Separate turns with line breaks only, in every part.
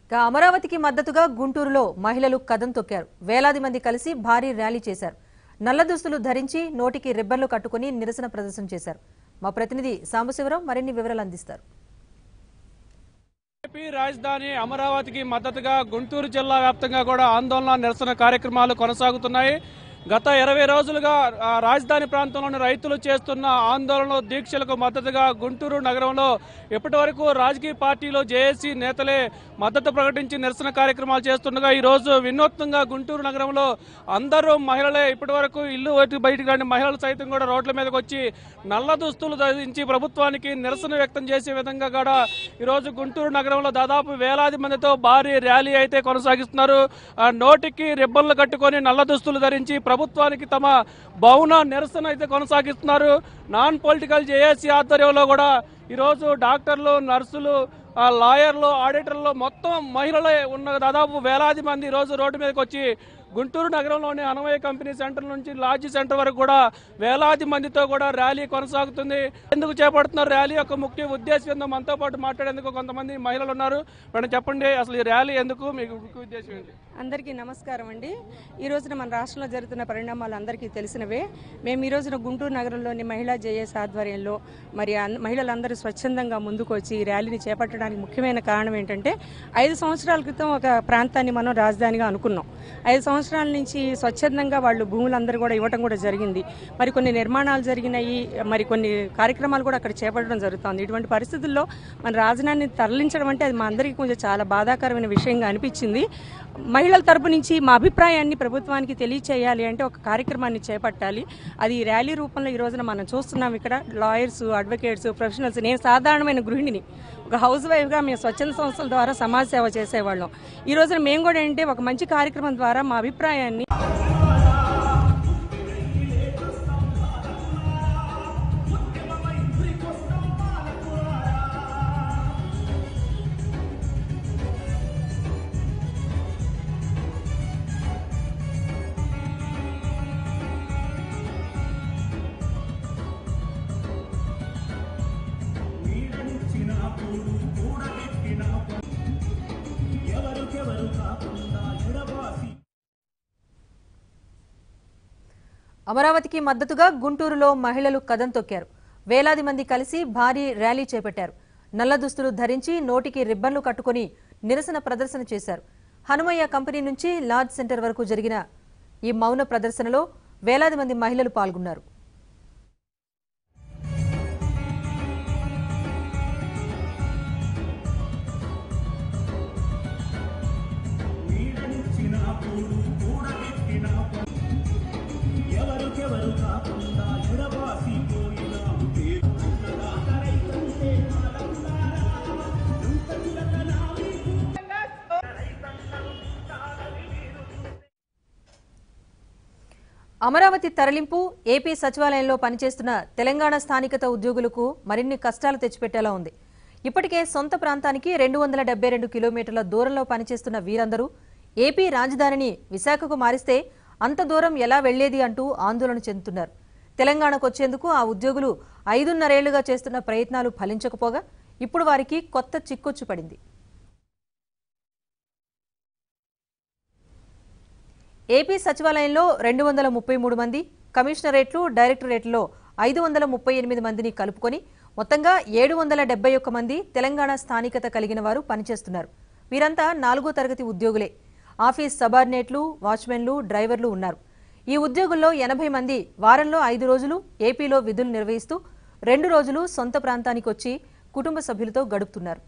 ఇక అమరావతికి మద్దతుగా గుంటూరులో మహిళలు కదం తొక్కారు వేలాది మంది కలిసి భారీ ర్యాలీ చేశారు నల్ల దుస్తులు ధరించి నోటికి రిబ్బన్లు కట్టుకుని నిరసన ప్రదర్శన చేశారు మా ప్రతినిధి సాంబశివరావు మరిన్ని వివరాలు అందిస్తారు
ఏపీ రాజధాని అమరావతికి మద్దతుగా గుంటూరు జిల్లా వ్యాప్తంగా కూడా ఆందోళన నిరసన కార్యక్రమాలు కొనసాగుతున్నాయి గత ఇరవై రోజులుగా ఆ, రాజధాని ప్రాంతంలోని రైతులు చేస్తున్న ఆందోళనలు దీక్షలకు మద్దతుగా గుంటూరు నగరంలో ఇప్పటి వరకు రాజకీయ పార్టీలు జేఏసీ నేతలే మద్దతు ప్రకటించి నిరసన కార్యక్రమాలు చేస్తుండగా ఈ రోజు వినూత్నంగా గుంటూరు నగరంలో అందరూ మహిళలే ఇప్పటి వరకు ఇల్లు బయట బయటకు రాని మహిళలు సైతం కూడా రోడ్ల మీదకి వచ్చి నల్ల దుస్తులు ధరించి ప్రభుత్వానికి నిరసన వ్యక్తం చేసే విధంగా కూడా ఈరోజు గుంటూరు నగరంలో దాదాపు వేలాది మందితో భారీ ర్యాలీ అయితే కొనసాగిస్తున్నారు ఆ నోటికి రిబ్బన్లు కట్టుకొని నల్ల దుస్తులు ధరించి ప్రభుత్వానికి తమ భవన నిరసన అయితే కొనసాగిస్తున్నారు నాన్ పొలిటికల్ జేఏసీ ఆధ్వర్యంలో కూడా ఈరోజు డాక్టర్లు నర్సులు ఆ లాయర్లు ఆడిటర్లు మొత్తం మహిళలే ఉన్న దాదాపు వేలాది మంది ఈరోజు రోడ్డు మీదకి వచ్చి గుంటూరు నగరంలోని అనవయ కంపెనీ సెంటర్ నుంచి లాడ్జి సెంటర్ వరకు కూడా వేలాది మందితో కూడా ర్యాలీ కొనసాగుతుంది ఎందుకు చేపడుతున్నారు ర్యాలీ యొక్క ముఖ్య ఉద్దేశం ఏందో మనతో పాటు మాట్లాడేందుకు కొంతమంది మహిళలు ఉన్నారు మేడం చెప్పండి అసలు ఈ ర్యాలీ ఎందుకు మీకు ముఖ్య ఉద్దేశం ఏంటి
అందరికీ నమస్కారం అండి ఈ రోజున మన రాష్ట్రంలో జరుగుతున్న పరిణామాలు అందరికీ తెలిసినవే మేము ఈ రోజున గుంటూరు నగరంలోని మహిళా జేఏఎస్ ఆధ్వర్యంలో మరి అన్- మహిళలందరూ స్వచ్ఛందంగా ముందుకు వచ్చి ఈ ర్యాలీని చేపట్టడానికి ముఖ్యమైన కారణం ఏంటంటే ఐదు సంవత్సరాల క్రితం ఒక ప్రాంతాన్ని మనం రాజధానిగా అనుకున్నాం ఐదు సంవత్సరాల నుంచి స్వచ్ఛందంగా వాళ్ళు భూములందరూ కూడా ఇవ్వటం కూడా జరిగింది మరి కొన్ని నిర్మాణాలు జరిగినాయి మరి కొన్ని కార్యక్రమాలు కూడా అక్కడ చేపట్టడం జరుగుతుంది ఇటువంటి పరిస్థితుల్లో మన రాజధానిని తరలించడం అంటే అది మా అందరికీ కొంచెం చాలా బాధాకరమైన విషయంగా అనిపించింది మహిళల తరపు నుంచి మా అభిప్రాయాన్ని ప్రభుత్వానికి తెలియచేయాలి అంటే ఒక కార్యక్రమాన్ని చేపట్టాలి అది ఈ ర్యాలీ రూపంలో ఈ రోజున మనం చూస్తున్నాం ఇక్కడ లాయర్స్ అడ్వకేట్స్ ప్రొఫెషనల్స్ నేను సాధారణమైన గృహిణిని ఒక హౌస్ వైఫ్గా మేము స్వచ్ఛంద సంస్థల ద్వారా సమాజ సేవ చేసేవాళ్ళం ఈ రోజున మేము కూడా ఏంటంటే ఒక మంచి కార్యక్రమం ద్వారా మా అభిప్రాయాన్ని
అమరావతికి మద్దతుగా గుంటూరులో మహిళలు కదం తొక్కారు వేలాది మంది కలిసి భారీ ర్యాలీ చేపట్టారు నల్ల దుస్తులు ధరించి నోటికి రిబ్బన్లు కట్టుకొని నిరసన ప్రదర్శన చేశారు హనుమయ్య కంపెనీ నుంచి లార్జ్ సెంటర్ వరకు జరిగిన ఈ మౌన ప్రదర్శనలో వేలాది మంది మహిళలు పాల్గొన్నారు అమరావతి తరలింపు ఏపీ సచివాలయంలో పనిచేస్తున్న తెలంగాణ స్థానికత ఉద్యోగులకు మరిన్ని కష్టాలు తెచ్చిపెట్టేలా ఉంది ఇప్పటికే సొంత ప్రాంతానికి రెండు వందల డెబ్బై రెండు కిలోమీటర్ల దూరంలో పనిచేస్తున్న వీరందరూ ఏపీ రాజధానిని విశాఖకు మారిస్తే అంత దూరం ఎలా వెళ్లేది అంటూ ఆందోళన చెందుతున్నారు తెలంగాణకు వచ్చేందుకు ఆ ఉద్యోగులు ఐదున్నరేళ్లుగా చేస్తున్న ప్రయత్నాలు ఫలించకపోగా ఇప్పుడు వారికి కొత్త చిక్కొచ్చు పడింది ఏపీ సచివాలయంలో రెండు వందల ముప్పై మూడు మంది కమిషనరేట్లు డైరెక్టరేట్లో ఐదు వందల ముప్పై ఎనిమిది మందిని కలుపుకొని మొత్తంగా ఏడు వందల డెబ్బై ఒక్క మంది తెలంగాణ స్థానికత కలిగిన వారు పనిచేస్తున్నారు వీరంతా నాలుగో తరగతి ఉద్యోగులే ఆఫీస్ సబార్డినేట్లు వాచ్మెన్లు డ్రైవర్లు ఉన్నారు ఈ ఉద్యోగుల్లో ఎనభై మంది వారంలో ఐదు రోజులు ఏపీలో విధులు నిర్వహిస్తూ రెండు రోజులు సొంత ప్రాంతానికి వచ్చి కుటుంబ సభ్యులతో గడుపుతున్నారు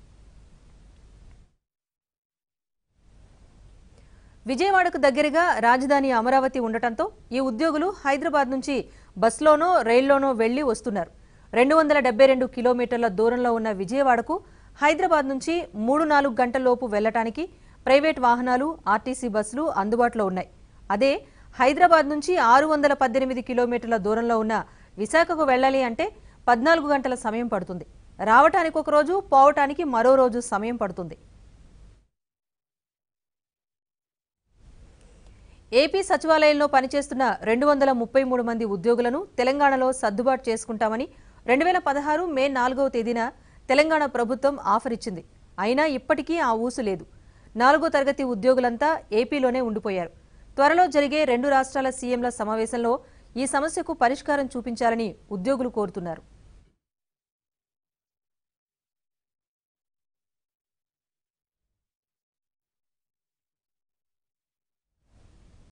విజయవాడకు దగ్గరగా రాజధాని అమరావతి ఉండటంతో ఈ ఉద్యోగులు హైదరాబాద్ నుంచి బస్లోనో రైల్లోనో వెళ్లి వస్తున్నారు రెండు వందల డెబ్బై రెండు కిలోమీటర్ల దూరంలో ఉన్న విజయవాడకు హైదరాబాద్ నుంచి మూడు నాలుగు గంటల్లోపు వెళ్లటానికి ప్రైవేట్ వాహనాలు ఆర్టీసీ బస్సులు అందుబాటులో ఉన్నాయి అదే హైదరాబాద్ నుంచి ఆరు వందల పద్దెనిమిది కిలోమీటర్ల దూరంలో ఉన్న విశాఖకు వెళ్ళాలి అంటే పద్నాలుగు గంటల సమయం పడుతుంది రావటానికి ఒక రోజు పోవటానికి మరో రోజు సమయం పడుతుంది ఏపీ సచివాలయంలో పనిచేస్తున్న రెండు వందల ముప్పై మూడు మంది ఉద్యోగులను తెలంగాణలో సర్దుబాటు చేసుకుంటామని రెండు వేల పదహారు మే నాలుగవ తేదీన తెలంగాణ ప్రభుత్వం ఆఫర్ ఇచ్చింది అయినా ఇప్పటికీ ఆ ఊసు లేదు నాలుగో తరగతి ఉద్యోగులంతా ఏపీలోనే ఉండిపోయారు త్వరలో జరిగే రెండు రాష్ట్రాల సీఎంల సమావేశంలో ఈ సమస్యకు పరిష్కారం చూపించాలని ఉద్యోగులు కోరుతున్నారు